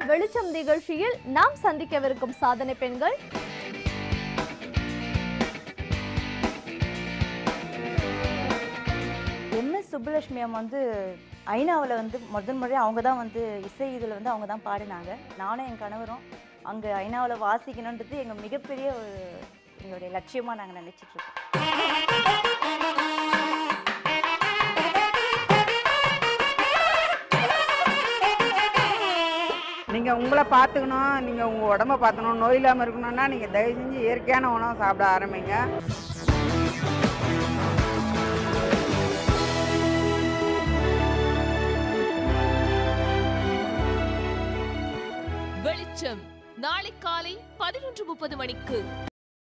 வெளிச்சம் நிகழ்ச்சியில் நாம் சந்திக்கவிருக்கும் சாதனை பெண்கள் எம்எஸ் சுப்புலட்சுமி அம்மா வந்து ஐநாவில் வந்து முதல் முறை அவங்க தான் வந்து இசை இதில் வந்து அவங்க தான் பாடினாங்க நானும் என் கணவரும் அங்கே ஐநாவில் வாசிக்கணுன்றது எங்கள் மிகப்பெரிய ஒரு எங்களுடைய லட்சியமாக நாங்கள் நினச்சிட்ருக்கோம் நீங்கள் உங்களை பார்த்துக்கணும் நீங்கள் உங்கள் உடம்ப பார்த்துக்கணும் நோய் இல்லாமல் இருக்கணும்னா நீங்கள் தயவு செஞ்சு இயற்கையான உணவு சாப்பிட ஆரம்பிங்க வெளிச்சம் நாளை காலை பதினொன்று முப்பது மணிக்கு